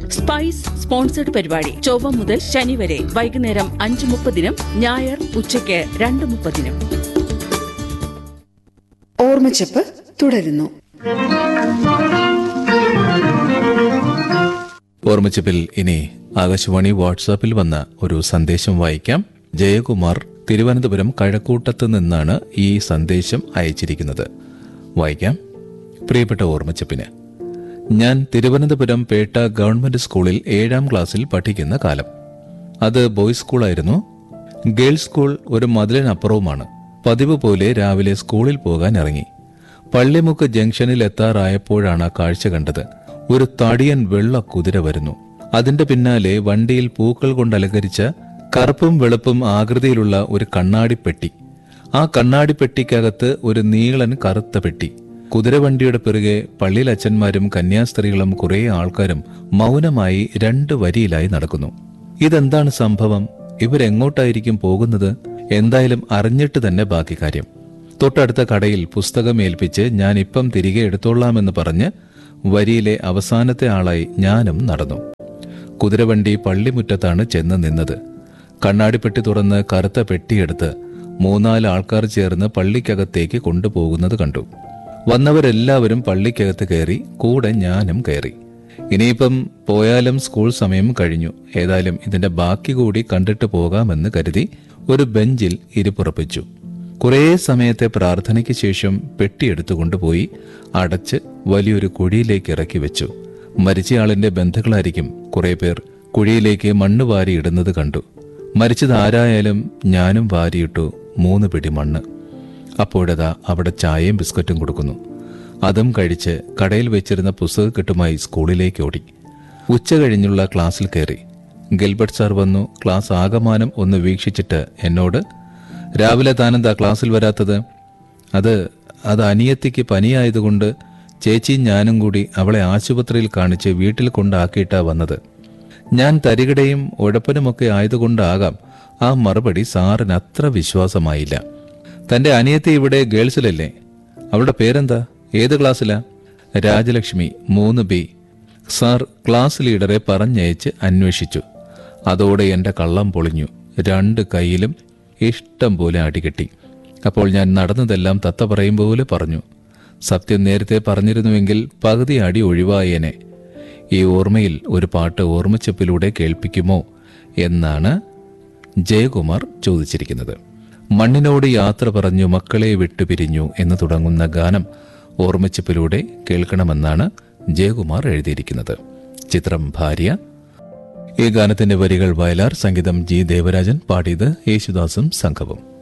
spice sponsored പരിപാടി ചൊവ്വ മുതൽ ശനി വരെ വൈകുന്നേരം അഞ്ച് മുപ്പതിനും ഞായർ ഉച്ചയ്ക്ക് രണ്ട് മുപ്പതിനും ഓർമ്മച്ചപ്പ് തുടരുന്നു ഓർമ്മിച്ചപ്പിൽ ഇനി ആകാശവാണി വാട്സാപ്പിൽ വന്ന ഒരു സന്ദേശം വായിക്കാം ജയകുമാർ തിരുവനന്തപുരം കഴക്കൂട്ടത്ത് നിന്നാണ് ഈ സന്ദേശം അയച്ചിരിക്കുന്നത് വായിക്കാം പ്രിയപ്പെട്ട ഓർമ്മച്ചപ്പിന് ഞാൻ തിരുവനന്തപുരം പേട്ട ഗവൺമെന്റ് സ്കൂളിൽ ഏഴാം ക്ലാസ്സിൽ പഠിക്കുന്ന കാലം അത് ബോയ്സ് സ്കൂളായിരുന്നു ഗേൾസ് സ്കൂൾ ഒരു മതിലിനപ്പുറവുമാണ് പതിവ് പോലെ രാവിലെ സ്കൂളിൽ പോകാൻ ഇറങ്ങി പള്ളിമുക്ക് ജംഗ്ഷനിൽ എത്താറായപ്പോഴാണ് ആ കാഴ്ച കണ്ടത് ഒരു തടിയൻ വെള്ള കുതിര വരുന്നു അതിന്റെ പിന്നാലെ വണ്ടിയിൽ പൂക്കൾ കൊണ്ട് അലങ്കരിച്ച കറുപ്പും വെളുപ്പും ആകൃതിയിലുള്ള ഒരു കണ്ണാടിപ്പെട്ടി ആ കണ്ണാടിപ്പെട്ടിക്കകത്ത് ഒരു നീളൻ കറുത്ത പെട്ടി കുതിരവണ്ടിയുടെ പിറകെ പള്ളിയിൽ അച്ഛന്മാരും കന്യാസ്ത്രീകളും കുറേ ആൾക്കാരും മൗനമായി രണ്ട് വരിയിലായി നടക്കുന്നു ഇതെന്താണ് സംഭവം ഇവരെങ്ങോട്ടായിരിക്കും പോകുന്നത് എന്തായാലും അറിഞ്ഞിട്ട് തന്നെ ബാക്കി കാര്യം തൊട്ടടുത്ത കടയിൽ പുസ്തകം ഏൽപ്പിച്ച് ഞാൻ ഇപ്പം തിരികെ എടുത്തോളാമെന്ന് പറഞ്ഞ് വരിയിലെ അവസാനത്തെ ആളായി ഞാനും നടന്നു കുതിരവണ്ടി പള്ളിമുറ്റത്താണ് ചെന്ന് നിന്നത് കണ്ണാടിപ്പെട്ടി തുറന്ന് കറുത്ത പെട്ടിയെടുത്ത് മൂന്നാല് ആൾക്കാർ ചേർന്ന് പള്ളിക്കകത്തേക്ക് കൊണ്ടുപോകുന്നത് കണ്ടു വന്നവരെല്ലാവരും പള്ളിക്കകത്ത് കയറി കൂടെ ഞാനും കയറി ഇനിയിപ്പം പോയാലും സ്കൂൾ സമയം കഴിഞ്ഞു ഏതായാലും ഇതിന്റെ ബാക്കി കൂടി കണ്ടിട്ട് പോകാമെന്ന് കരുതി ഒരു ബെഞ്ചിൽ ഇരിപ്പുറപ്പിച്ചു കുറേ സമയത്തെ പ്രാർത്ഥനയ്ക്ക് ശേഷം പെട്ടിയെടുത്തു കൊണ്ടുപോയി അടച്ച് വലിയൊരു കുഴിയിലേക്ക് ഇറക്കി വെച്ചു മരിച്ചയാളിന്റെ ബന്ധുക്കളായിരിക്കും കുറെ പേർ കുഴിയിലേക്ക് മണ്ണ് വാരി ഇടുന്നത് കണ്ടു മരിച്ചത് ആരായാലും ഞാനും വാരിയിട്ടു മൂന്ന് പിടി മണ്ണ് അപ്പോഴതാ അവിടെ ചായയും ബിസ്ക്കറ്റും കൊടുക്കുന്നു അതും കഴിച്ച് കടയിൽ വെച്ചിരുന്ന പുസ്തകക്കെട്ടുമായി സ്കൂളിലേക്ക് ഓടി ഉച്ച കഴിഞ്ഞുള്ള ക്ലാസ്സിൽ കയറി ഗിൽബർട്ട് സാർ വന്നു ക്ലാസ് ആകമാനം ഒന്ന് വീക്ഷിച്ചിട്ട് എന്നോട് രാവിലെ താനെന്താ ക്ലാസ്സിൽ വരാത്തത് അത് അത് അനിയത്തിക്ക് പനിയായതുകൊണ്ട് ചേച്ചിയും ഞാനും കൂടി അവളെ ആശുപത്രിയിൽ കാണിച്ച് വീട്ടിൽ കൊണ്ടാക്കിയിട്ടാ വന്നത് ഞാൻ തരികിടയും ഉഴപ്പനുമൊക്കെ ആയതുകൊണ്ടാകാം ആ മറുപടി സാറിന് അത്ര വിശ്വാസമായില്ല തന്റെ അനിയത്തി ഇവിടെ ഗേൾസിലല്ലേ അവളുടെ പേരെന്താ ഏത് ക്ലാസ്സിലാ രാജലക്ഷ്മി മൂന്ന് ബി സാർ ക്ലാസ് ലീഡറെ പറഞ്ഞയച്ച് അന്വേഷിച്ചു അതോടെ എന്റെ കള്ളം പൊളിഞ്ഞു രണ്ട് കൈയിലും ഇഷ്ടം പോലെ അടികെട്ടി അപ്പോൾ ഞാൻ നടന്നതെല്ലാം തത്ത പറയും പോലെ പറഞ്ഞു സത്യം നേരത്തെ പറഞ്ഞിരുന്നുവെങ്കിൽ പകുതി അടി ഒഴിവായേനെ ഈ ഓർമ്മയിൽ ഒരു പാട്ട് ഓർമ്മച്ചപ്പിലൂടെ കേൾപ്പിക്കുമോ എന്നാണ് ജയകുമാർ ചോദിച്ചിരിക്കുന്നത് മണ്ണിനോട് യാത്ര പറഞ്ഞു മക്കളെ വിട്ടുപിരിഞ്ഞു എന്ന് തുടങ്ങുന്ന ഗാനം ഓർമ്മച്ചപ്പിലൂടെ കേൾക്കണമെന്നാണ് ജയകുമാർ എഴുതിയിരിക്കുന്നത് ചിത്രം ഭാര്യ ഈ ഗാനത്തിന്റെ വരികൾ വയലാർ സംഗീതം ജി ദേവരാജൻ പാടിയത് യേശുദാസും സംഘവും